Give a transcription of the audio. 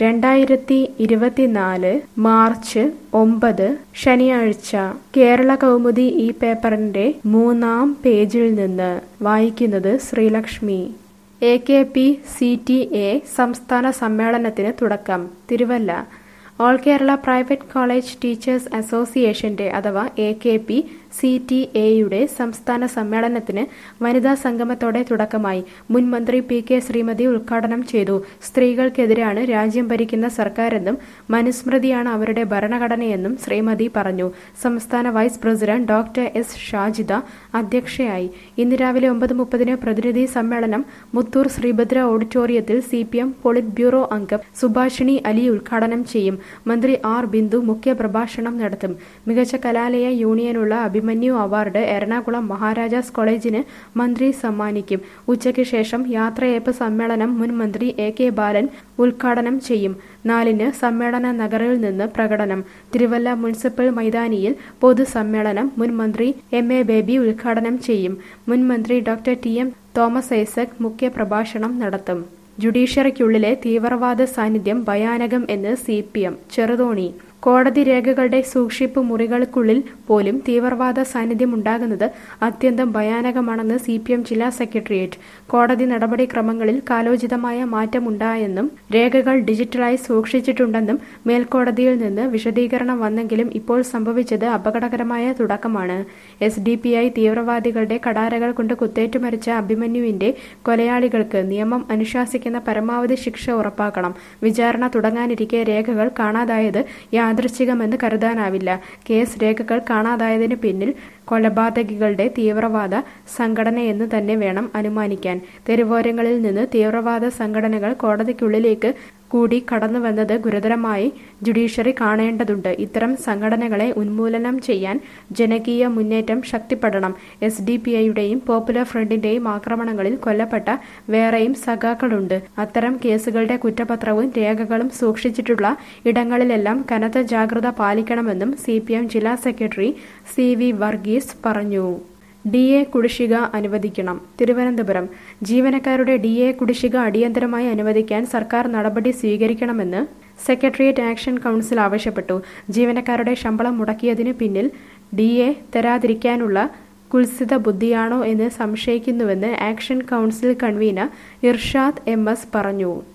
രണ്ടായിരത്തി ഇരുപത്തിനാല് മാർച്ച് ഒമ്പത് ശനിയാഴ്ച കേരള കൗമുദി ഈ പേപ്പറിന്റെ മൂന്നാം പേജിൽ നിന്ന് വായിക്കുന്നത് Sreelakshmi A K P C T A സംസ്ഥാന സമ്മേളനത്തിന് തുടക്കം Thiruvalla all Kerala private college teachers അസോസിയേഷന്റെ അഥവാ A K P C T എയുടെ സംസ്ഥാന സമ്മേളനത്തിന് വനിതാ സംഗമത്തോടെ തുടക്കമായി മുൻ മന്ത്രി പി കെ ശ്രീമതി ഉദ്ഘാടനം ചെയ്തു സ്ത്രീകൾക്കെതിരാണ് രാജ്യം ഭരിക്കുന്ന സർക്കാരെന്നും മനുസ്മൃതിയാണ് അവരുടെ ഭരണഘടനയെന്നും ശ്രീമതി പറഞ്ഞു സംസ്ഥാന vice president doctor S Shajida അധ്യക്ഷയായി ഇന്ന് രാവിലെ ഒമ്പത് മുപ്പതിന് പ്രതിനിധി സമ്മേളനം മുത്തൂർ ശ്രീഭദ്ര ഓഡിറ്റോറിയത്തിൽ C P M polit bureau അംഗം സുഭാഷിണി അലി ഉദ്ഘാടനം ചെയ്യും മന്ത്രി ആർ ബിന്ദു മുഖ്യപ്രഭാഷണം നടത്തും മികച്ച കലാലയ യൂണിയനുള്ള അഭിമന്യു അവാർഡ് എറണാകുളം മഹാരാജാസ് കോളേജിന് മന്ത്രി സമ്മാനിക്കും ഉച്ചയ്ക്ക് ശേഷം യാത്രയയപ്പ് സമ്മേളനം മുൻ മന്ത്രി എ കെ ബാലൻ ഉദ്ഘാടനം ചെയ്യും നാലിന് സമ്മേളന നഗറിൽ നിന്ന് പ്രകടനം തിരുവല്ല മുനിസിപ്പൽ മൈതാനിയിൽ പൊതുസമ്മേളനം മുൻ മന്ത്രി എം എ ബേബി ഉദ്ഘാടനം ചെയ്യും മുൻ മന്ത്രി doctor T M Thomas Isaac മുഖ്യപ്രഭാഷണം നടത്തും ജുഡീഷ്യറിക്കുള്ളിലെ തീവ്രവാദ സാന്നിധ്യം ഭയാനകം എന്ന് സി പി എം ചെറുതോണി കോടതി രേഖകളുടെ സൂക്ഷിപ്പ് മുറികൾക്കുള്ളിൽ പോലും തീവ്രവാദ സാന്നിധ്യം ഉണ്ടാകുന്നത് അത്യന്തം ഭയാനകമാണെന്ന് സി പി എം ജില്ലാ സെക്രട്ടേറിയറ്റ് കോടതി നടപടിക്രമങ്ങളിൽ കാലോചിതമായ മാറ്റമുണ്ടായെന്നും രേഖകൾ ഡിജിറ്റലായി സൂക്ഷിച്ചിട്ടുണ്ടെന്നും മേൽക്കോടതിയിൽ നിന്ന് വിശദീകരണം വന്നെങ്കിലും ഇപ്പോൾ സംഭവിച്ചത് അപകടകരമായ തുടക്കമാണ് എസ് ഡി പി ഐ തീവ്രവാദികളുടെ കടാരകൾ കൊണ്ട് കുത്തേറ്റു മരിച്ച അഭിമന്യുവിന്റെ കൊലയാളികൾക്ക് നിയമം അനുശാസിക്കുന്ന പരമാവധി ശിക്ഷ ഉറപ്പാക്കണം വിചാരണ തുടങ്ങാനിരിക്കെ രേഖകൾ കാണാതായത് യാദൃച്ഛികമെന്ന് കരുതാനാവില്ല കേസ് രേഖകൾ കാണാതായതിനു പിന്നിൽ കൊലപാതകികളുടെ തീവ്രവാദ സംഘടനയെന്ന് തന്നെ വേണം അനുമാനിക്കാൻ തെരുവോരങ്ങളിൽ നിന്ന് തീവ്രവാദ സംഘടനകൾ കോടതിക്കുള്ളിലേക്ക് കൂടി കടന്നുവന്നത് ഗുരുതരമായി ജുഡീഷ്യറി കാണേണ്ടതുണ്ട് ഇത്തരം സംഘടനകളെ ഉന്മൂലനം ചെയ്യാൻ ജനകീയ മുന്നേറ്റം ശക്തിപ്പെടണം എസ് ഡി പി ഐയുടെയും പോപ്പുലർ ഫ്രണ്ടിന്റെയും ആക്രമണങ്ങളിൽ കൊല്ലപ്പെട്ട വേറെയും സഖാക്കളുണ്ട് അത്തരം കേസുകളുടെ കുറ്റപത്രവും രേഖകളും സൂക്ഷിച്ചിട്ടുള്ള ഇടങ്ങളിലെല്ലാം കനത്ത ജാഗ്രത പാലിക്കണമെന്നും സി ജില്ലാ സെക്രട്ടറി സി വി വർഗീസ് പറഞ്ഞു ഡി എ കുടിശ്ശിക അനുവദിക്കണം തിരുവനന്തപുരം ജീവനക്കാരുടെ ഡി എ കുടിശ്ശിക അടിയന്തരമായി അനുവദിക്കാൻ സർക്കാർ നടപടി സ്വീകരിക്കണമെന്ന് സെക്രട്ടേറിയറ്റ് ആക്ഷൻ കൗൺസിൽ ആവശ്യപ്പെട്ടു ജീവനക്കാരുടെ ശമ്പളം മുടക്കിയതിന് പിന്നിൽ ഡി എ തരാതിരിക്കാനുള്ള കുൽസിത ബുദ്ധിയാണോ എന്ന് സംശയിക്കുന്നുവെന്ന് action council convener Irshad M S പറഞ്ഞു